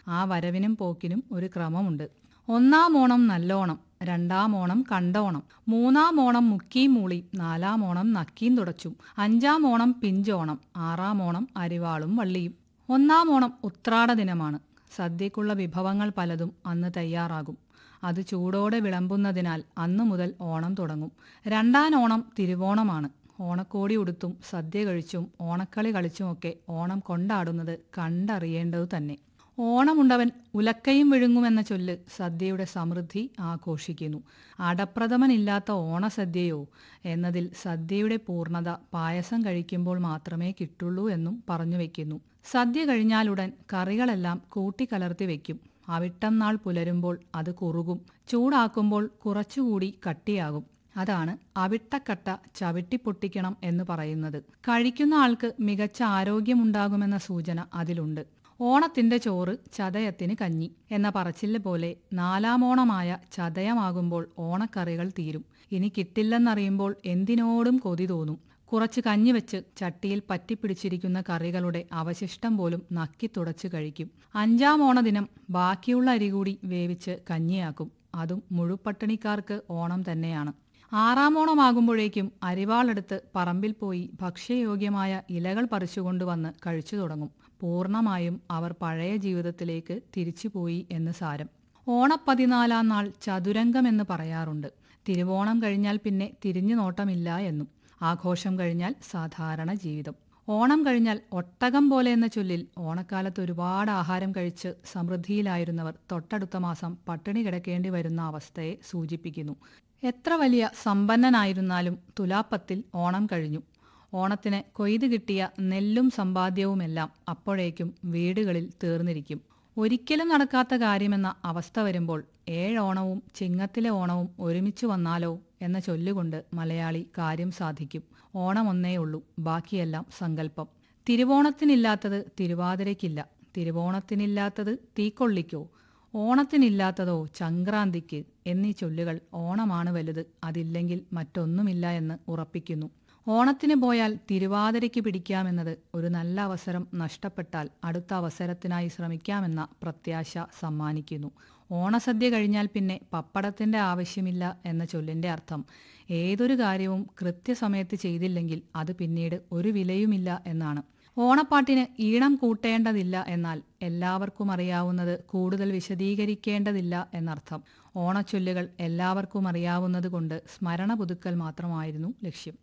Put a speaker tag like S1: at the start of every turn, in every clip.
S1: ആ വരവിനും പോക്കിനും ഒരു ക്രമമുണ്ട് ഒന്നാം ഓണം നല്ലോണം രണ്ടാം ഓണം കണ്ടോണം മൂന്നാം ഓണം മുക്കിയും മൂളി നാലാം ഓണം നക്കിയും തുടച്ചും അഞ്ചാം ഓണം പിഞ്ചോണം ആറാം ഓണം അരിവാളും വള്ളിയും ഒന്നാം ഓണം ഉത്രാട ദിനമാണ് സദ്യക്കുള്ള വിഭവങ്ങൾ പലതും അന്ന് തയ്യാറാകും അത് ചൂടോടെ വിളമ്പുന്നതിനാൽ അന്നു മുതൽ ഓണം തുടങ്ങും രണ്ടാം ഓണം തിരുവോണമാണ് ഓണക്കോടി ഉടുത്തും സദ്യ കഴിച്ചും ഓണക്കളി കളിച്ചുമൊക്കെ ഓണം കൊണ്ടാടുന്നത് കണ്ടറിയേണ്ടതു തന്നെ ഓണമുണ്ടവൻ ഉലക്കയും വിഴുങ്ങുമെന്ന ചൊല്ല് സദ്യയുടെ സമൃദ്ധി ആഘോഷിക്കുന്നു അടപ്രഥമനില്ലാത്ത ഓണസദ്യയോ എന്നതിൽ സദ്യയുടെ പൂർണ്ണത പായസം കഴിക്കുമ്പോൾ മാത്രമേ കിട്ടുള്ളൂ എന്നും പറഞ്ഞു വയ്ക്കുന്നു സദ്യ കഴിഞ്ഞാലുടൻ കറികളെല്ലാം കൂട്ടിക്കലർത്തി വയ്ക്കും അവിട്ടം നാൾ പുലരുമ്പോൾ അത് കുറുകും ചൂടാക്കുമ്പോൾ കുറച്ചുകൂടി കട്ടിയാകും അതാണ് അവിട്ടക്കട്ട ചവിട്ടിപ്പൊട്ടിക്കണം എന്ന് പറയുന്നത് കഴിക്കുന്ന ആൾക്ക് മികച്ച ആരോഗ്യമുണ്ടാകുമെന്ന സൂചന അതിലുണ്ട് ഓണത്തിന്റെ ചോറ് ചതയത്തിന് കഞ്ഞി എന്ന പറച്ചില് പോലെ നാലാമോണമായ ചതയമാകുമ്പോൾ ഓണക്കറികൾ തീരും ഇനി കിട്ടില്ലെന്നറിയുമ്പോൾ എന്തിനോടും കൊതി തോന്നും കുറച്ച് കഞ്ഞി വെച്ച് ചട്ടിയിൽ പറ്റിപ്പിടിച്ചിരിക്കുന്ന കറികളുടെ അവശിഷ്ടം പോലും നക്കി തുടച്ച് കഴിക്കും അഞ്ചാം ഓണദിനം ബാക്കിയുള്ള അരി കൂടി വേവിച്ച് കഞ്ഞിയാക്കും അതും മുഴുപട്ടിണിക്കാർക്ക് ഓണം തന്നെയാണ് ആറാം ഓണമാകുമ്പോഴേക്കും അരിവാളെടുത്ത് പറമ്പിൽ പോയി ഭക്ഷ്യയോഗ്യമായ ഇലകൾ പറിച്ചുകൊണ്ടുവന്ന് കഴിച്ചു തുടങ്ങും പൂർണ്ണമായും അവർ പഴയ ജീവിതത്തിലേക്ക് തിരിച്ചുപോയി എന്ന് സാരം ഓണപ്പതിനാലാം നാൾ ചതുരംഗമെന്ന് പറയാറുണ്ട് തിരുവോണം കഴിഞ്ഞാൽ പിന്നെ തിരിഞ്ഞു നോട്ടമില്ല എന്നും ആഘോഷം കഴിഞ്ഞാൽ സാധാരണ ജീവിതം ഓണം കഴിഞ്ഞാൽ ഒട്ടകം പോലെ എന്ന ചൊല്ലിൽ ഓണക്കാലത്ത് ഒരുപാട് ആഹാരം കഴിച്ച് സമൃദ്ധിയിലായിരുന്നവർ തൊട്ടടുത്ത മാസം പട്ടിണി കിടക്കേണ്ടി വരുന്ന അവസ്ഥയെ സൂചിപ്പിക്കുന്നു എത്ര വലിയ സമ്പന്നനായിരുന്നാലും തുലാപ്പത്തിൽ ഓണം കഴിഞ്ഞു ഓണത്തിന് കൊയ്ത് കിട്ടിയ നെല്ലും സമ്പാദ്യവുമെല്ലാം അപ്പോഴേക്കും വീടുകളിൽ തീർന്നിരിക്കും ഒരിക്കലും നടക്കാത്ത കാര്യമെന്ന അവസ്ഥ വരുമ്പോൾ ഏഴോണവും ചിങ്ങത്തിലെ ഓണവും ഒരുമിച്ച് വന്നാലോ എന്ന ചൊല്ലുകൊണ്ട് മലയാളി കാര്യം സാധിക്കും ഓണം ഒന്നേ ഉള്ളൂ ബാക്കിയെല്ലാം സങ്കല്പം തിരുവോണത്തിനില്ലാത്തത് തിരുവാതിരയ്ക്കില്ല തിരുവോണത്തിനില്ലാത്തത് തീക്കൊള്ളിക്കോ ഓണത്തിനില്ലാത്തതോ ചങ്ക്രാന്തിക്ക് എന്നീ ചൊല്ലുകൾ ഓണമാണ് വലുത് അതില്ലെങ്കിൽ മറ്റൊന്നുമില്ല എന്ന് ഉറപ്പിക്കുന്നു ഓണത്തിന് പോയാൽ തിരുവാതിരയ്ക്ക് പിടിക്കാമെന്നത് ഒരു നല്ല അവസരം നഷ്ടപ്പെട്ടാൽ അടുത്ത അവസരത്തിനായി ശ്രമിക്കാമെന്ന പ്രത്യാശ സമ്മാനിക്കുന്നു ഓണസദ്യ കഴിഞ്ഞാൽ പിന്നെ പപ്പടത്തിന്റെ ആവശ്യമില്ല എന്ന ചൊല്ലിന്റെ അർത്ഥം ഏതൊരു കാര്യവും കൃത്യസമയത്ത് ചെയ്തില്ലെങ്കിൽ അത് പിന്നീട് ഒരു വിലയുമില്ല എന്നാണ് ഓണപ്പാട്ടിന് ഈണം കൂട്ടേണ്ടതില്ല എന്നാൽ എല്ലാവർക്കും അറിയാവുന്നത് കൂടുതൽ വിശദീകരിക്കേണ്ടതില്ല എന്നർത്ഥം ഓണച്ചൊല്ലുകൾ എല്ലാവർക്കും അറിയാവുന്നത് കൊണ്ട് സ്മരണ പുതുക്കൽ മാത്രമായിരുന്നു ലക്ഷ്യം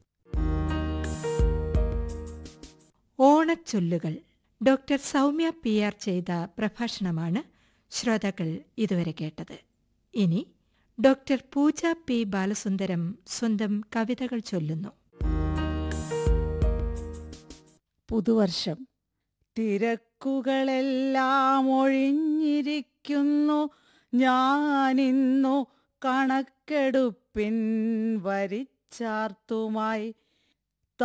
S2: ഓണച്ചൊല്ലുകൾ ഡോക്ടർ സൗമ്യ പി ആർ ചെയ്ത പ്രഭാഷണമാണ് ശ്രോതാക്കൾ ഇതുവരെ കേട്ടത് ഇനി ഡോക്ടർ പൂജ പി ബാലസുന്ദരം സ്വന്തം കവിതകൾ ചൊല്ലുന്നു
S3: പുതുവർഷം തിരക്കുകളെല്ലാം ഒഴിഞ്ഞിരിക്കുന്നു ഞാനിന്നു കണക്കെടുപ്പിൻ വരിച്ചാർത്തുമായി